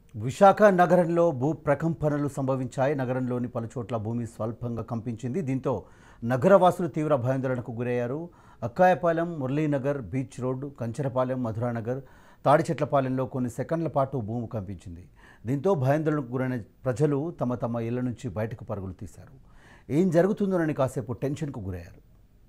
విశాఖ నగరంలో భూ ప్రకంపనలు సంభవించాయి నగరంలోని పలుచోట్ల భూమి స్వల్పంగా కంపించింది దీంతో నగరవాసులు తీవ్ర భయాందోళనకు గురయ్యారు అక్కాయపాలెం మురళీనగర్ బీచ్ రోడ్డు కంచరపాలెం మధురానగర్ తాడిచెట్లపాలెంలో కొన్ని సెకండ్ల పాటు భూమి కంపించింది దీంతో భయాందోళనకు గురైన ప్రజలు తమ తమ ఇళ్ల నుంచి బయటకు పరుగులు తీశారు ఏం జరుగుతుందోనని కాసేపు టెన్షన్కు గురయ్యారు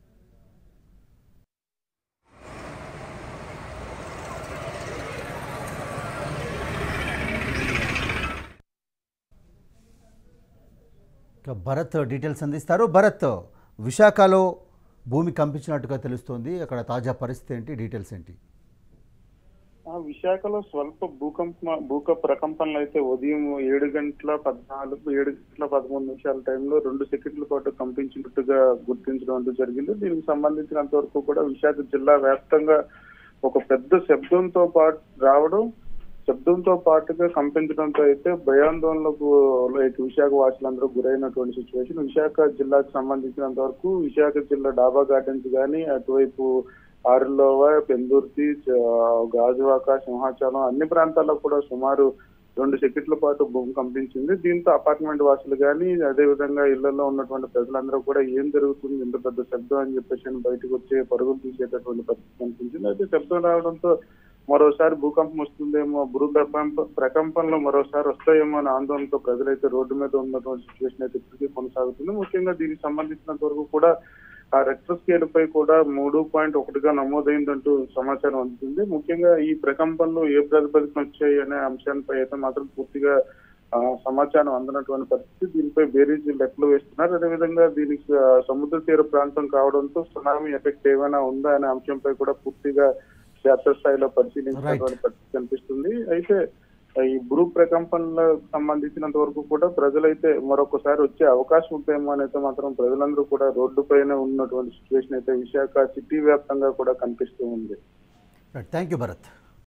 ఇక భరత్ డీటెయిల్స్ అందిస్తారు భరత్ విశాఖలో భూమి కంపించినట్టుగా తెలుస్తోంది అక్కడ తాజా పరిస్థితి ఏంటి డీటెయిల్స్ ఏంటి ఆ విశాఖలో స్వల్ప భూకంప భూక ప్రకంపనలు అయితే ఉదయం ఏడు గంటల పద్నాలుగు ఏడు గంటల పదమూడు నిమిషాల టైంలో రెండు సెకండ్ల పాటు కంపించినట్టుగా గుర్తించడం అంటూ జరిగింది దీనికి సంబంధించినంత వరకు కూడా విశాఖ జిల్లా వ్యాప్తంగా ఒక పెద్ద శబ్దంతో పాటు రావడం శబ్దంతో పాటుగా కంపించడంతో అయితే భయాందోళనకు లైక్ విశాఖ వాసులందరూ గురైనటువంటి సిచ్యువేషన్ విశాఖ జిల్లాకు సంబంధించినంత వరకు విశాఖ జిల్లా డాబా గార్డెన్స్ కానీ అటువైపు ఆరులోవ పెందుర్తి చ- గాజువాక సింహాచలం అన్ని ప్రాంతాల్లో కూడా సుమారు రెండు సెకండ్ల పాటు భూమి కంపించింది దీంతో అపార్ట్మెంట్ వాసులు కానీ అదే విధంగా ఇళ్లలో ఉన్నటువంటి ప్రజలందరూ కూడా ఏం జరుగుతుంది ఇంత పెద్ద శబ్దం అని చెప్పేసి అని బయటకు వచ్చి పరుగులు తీసేటటువంటి పరిస్థితి కనిపించింది అయితే శబ్దం రావడంతో మరోసారి భూకంపం వస్తుందేమో భూ ప్రకంప ప్రకంపనలు మరోసారి వస్తాయేమో అనే ఆందోళనతో ప్రజలైతే రోడ్డు మీద ఉన్నటువంటి సిచ్యువేషన్ అయితే ఇప్పటికీ కొనసాగుతుంది ముఖ్యంగా దీనికి సంబంధించినంత వరకు కూడా ఆ రెక్టర్ స్కేల్ పై కూడా మూడు పాయింట్ ఒకటిగా నమోదైందంటూ సమాచారం అందుతుంది ముఖ్యంగా ఈ ప్రకంపనలు ఏ ప్రాతిపదికన వచ్చాయి అనే అంశాలపై అయితే మాత్రం పూర్తిగా ఆ, సమాచారం అందనటువంటి పరిస్థితి దీనిపై బేరీజ్ లెక్కలు వేస్తున్నారు అదేవిధంగా దీనికి ఆ, సముద్ర తీర ప్రాంతం కావడంతో సునామీ ఎఫెక్ట్ ఏమైనా ఉందా అనే అంశంపై కూడా పూర్తిగా క్షేత్రస్థాయిలో పరిశీలించినటువంటి పరిస్థితి కనిపిస్తుంది అయితే ఈ భూ ప్రకంపనలకు సంబంధించినంత వరకు కూడా ప్రజలైతే మరొకసారి వచ్చే అవకాశం ఉంటేమో అని అయితే మాత్రం ప్రజలందరూ కూడా రోడ్డు పైన ఉన్నటువంటి సిచ్యువేషన్ అయితే విశాఖ సిటీ వ్యాప్తంగా కూడా కనిపిస్తూ ఉంది థ్యాంక్ యూ భరత్